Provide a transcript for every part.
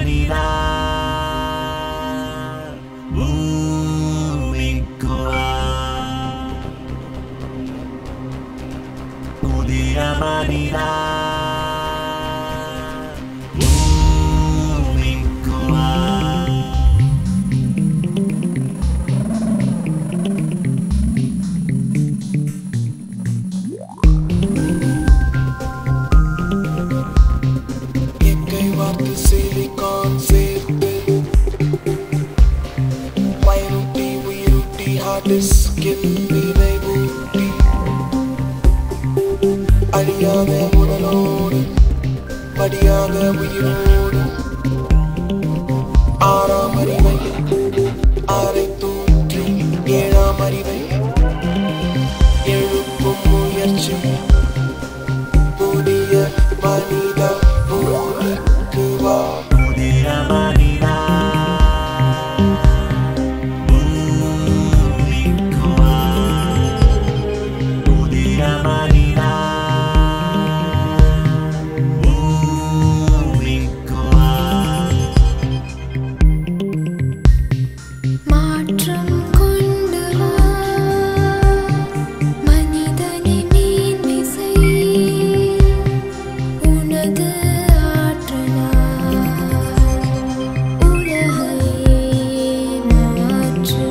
மனிதா பூமிக்கு வா. புதிய மனிதா பூமிக்கு வா. எங்கை வார்த்து சிலிகான் சேர்த்து மயிரூட்டி உயிரூட்டி ஹார்ட் ஸ்கின் நிறைவூட்டி அழியாத உடலோடு படியாத உயிரோடு ஆறாம் அறிவை ஆரை தூற்றி ஏழாம் அறிவை எழுப்பும் முயற்சி புதிய மனித பூமிக்கு வா புதிய மனிதா பூமிக்கு வா. புதிய மனிதா பூமிக்கு வா. மாற்றம் கொண்டு வா மனிதனை மேன்மை செய் உனது ஆற்றலால் உலகை மாற்று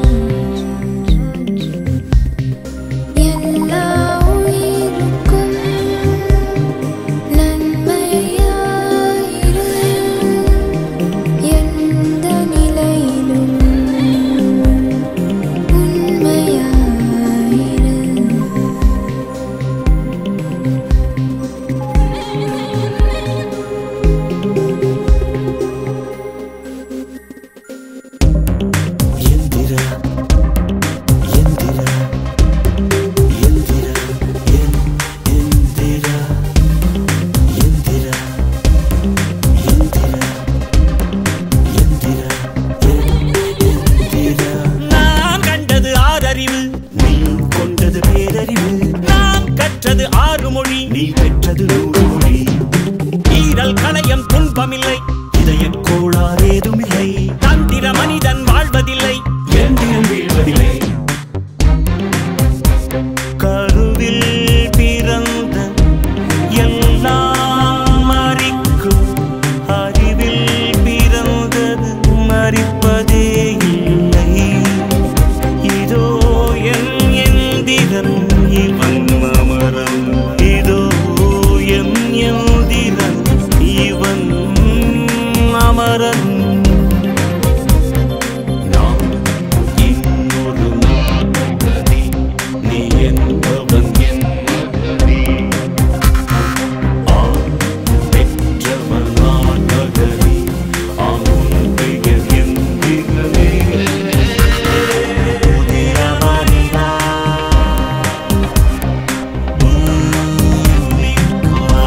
எல்லா உயிருக்கும் நன்மையாயிரு எந்த நிலையிலும் உண்மையாயிரு எந்திர எந்திர எந்திர என் எந்திர எந்திர எந்திர எந்திர எந்திர நான் கண்டது ஆறறிவு நீ கொண்டது பேரறிவு நாம் கற்றது ஆறு மொழி நீ பெற்றது நூறு மொழி ஈரல் களையம் துன்பமில்லை இதய கோளாறேதுமில்லை தந்திர மனிதன் வாழ்வதில்லை எந்திரம் வீழ்வதில்லை கருவில் பிறந்த எல்லாம் மறிக்கும் அறிவில் பிறந்தது மறிப்பதே இல்லை இதோ என் எந்திரன் இவன் அமரன் இதோ என் எந்திரன் இவன் அமரன் நான் இன்னொரு மகனே, நீ என்பவன் என்பதே. ஆம், பெற்றவன் நான் மகனே, ஆம், உன் பெயர் எந்திரனே. புதிய மனிதா, பூமிக்கு வா.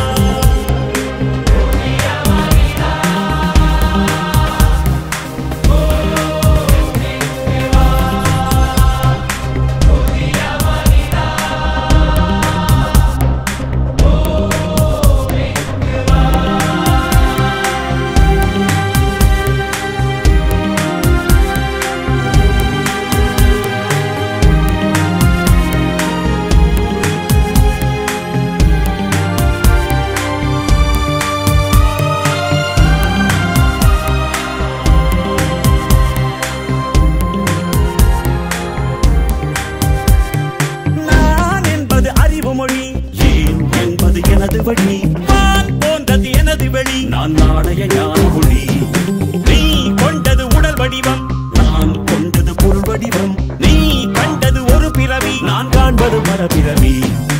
நான் என்பது அறிவு மொழி ஏன் என்பது எனது வழி வான் போன்றது எனது வெளி நான் நாணய ஞான ஒளி நீ கொண்டது உடல் வடிவம் நான் கொண்டது பொருள் வடிவம் நீ கண்டது ஒரு பிறவி நான் காண்பது மரபிறவி